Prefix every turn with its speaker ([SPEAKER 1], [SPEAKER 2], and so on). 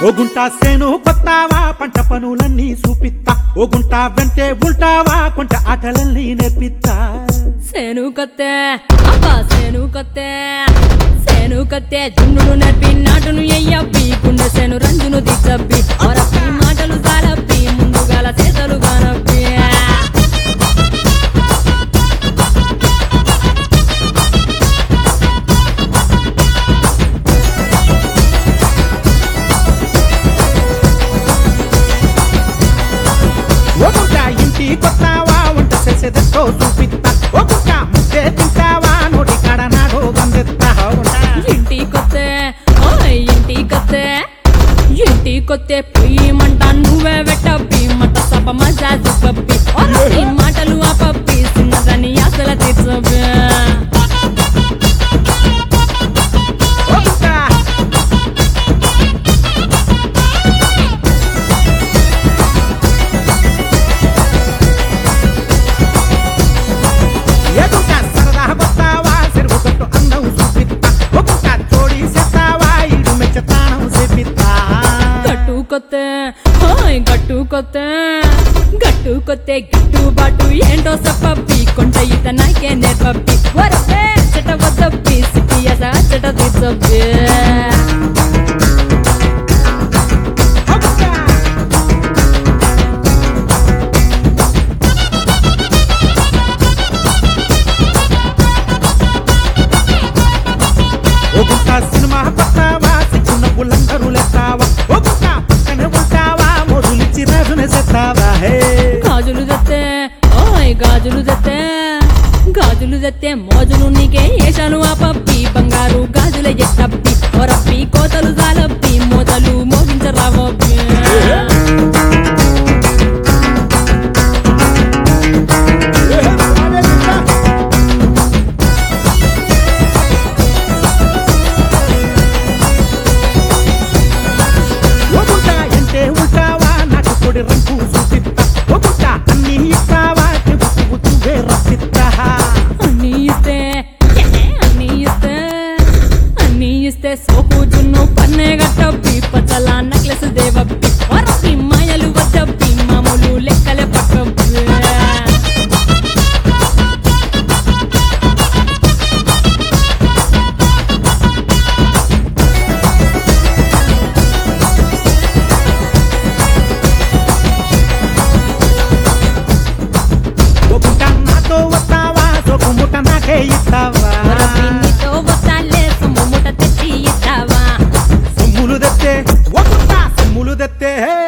[SPEAKER 1] ఓ గుంట సేను కొత్తావా పంట పనులన్నీ చూపిత్తా ఓ గుంట వెంటే ఉంటావా కొంట ఆటలన్నీ నేర్పిత్తా
[SPEAKER 2] సేను కత్తే అబ్బా సేను కత్తే సేను కత్తే జున్నుడు నడిపి నాటును ఎయ్యబ్బి గుండె సేను రంజును దిచ్చబ్బి ఒరప్పి మాటలు సారబ్బి ముందుగాల చేతలు గానబ్బి
[SPEAKER 1] ఓ గుంట ఇంటి కొత్తావా వంట చేసేదెట్టో చూపిత్తా ఓ గుంట ముద్దే తింటావా నోటి కాడ నాడో గందెత్తా ఓ గుంట.
[SPEAKER 2] ఇంటి కొత్తే ఓయ్ ఇంటి కొత్తే ఇంటి కొత్తే పొయ్యి మంట నువ్వే వెట్టబ్బి మంట సభ మజాజు పప్పి ఒరప్పి మాటలు ఆ పప్పి చిన్నదని అసల తీర్చబ్బి
[SPEAKER 1] ఓ గుంట ఏ గుంట సరదా కొత్తావా చెరువు కట్టు అందం చూపిత్తా ఓ గుంట తోడి చేస్తావా ఇడు మెచ్చతానం చేపిత్తా
[SPEAKER 2] గట్టు కొత్తే హాయ్ గట్టు కొత్తే గట్టు కొత్తే గిట్టు బాటు ఏంటో చెప్పప్పి కొంట ఈత నాకే నేర్పప్పి వరపే చెట వద్దప్పి సిటీ అస చెట తీర్చప్పి
[SPEAKER 1] ఓ గుంట ఓ గుంట సినిమా కొత్తావా సిగ్గున్న బుల్లందరూ లేస్తావా ఓ గుంట పక్కనే ఉంటావా మోజులిచ్చి రాజునే చేస్తావా హే
[SPEAKER 2] గాజులు తెత్తే ఓయ్ గాజులు తెత్తే గాజులు తెత్తే మోజులు నీకే ఏషాలు ఆ పప్పి బంగారు గాజుల ఎట్టప్పి ఒరప్పి కోతలు జాలప్పి మోతలు మోగించరావప్పి
[SPEAKER 1] ఓ గుంట ఎంటే ఉంటావా నాకు పొడి రంగు చూపిస్తా ఓ గుంట అన్ని ఇస్తావా చెబుతూ నువ్వే రప్పిస్తా
[SPEAKER 2] అన్నీ ఇస్తే ఏ, అన్నీ ఇస్తే అన్నీ ఇస్తే సోపు జున్ను పన్నే గట్టప్పి పచ్చల నక్లెస్ దేవప్పి వరప్పి మాయలు వద్దప్పి మామూలు లెక్కలే పక్కప్పి
[SPEAKER 1] ఓ గుంట నాతో వస్తావా సోకు ముట్ట నాకే ఇస్తావా
[SPEAKER 2] వరప్పి నీతో వస్తాలే సొమ్ము ముఠ తెచ్చి ఇస్తావా
[SPEAKER 1] సొమ్ములు తెత్తే ఓ గుంట సొమ్ములు తెత్తే హే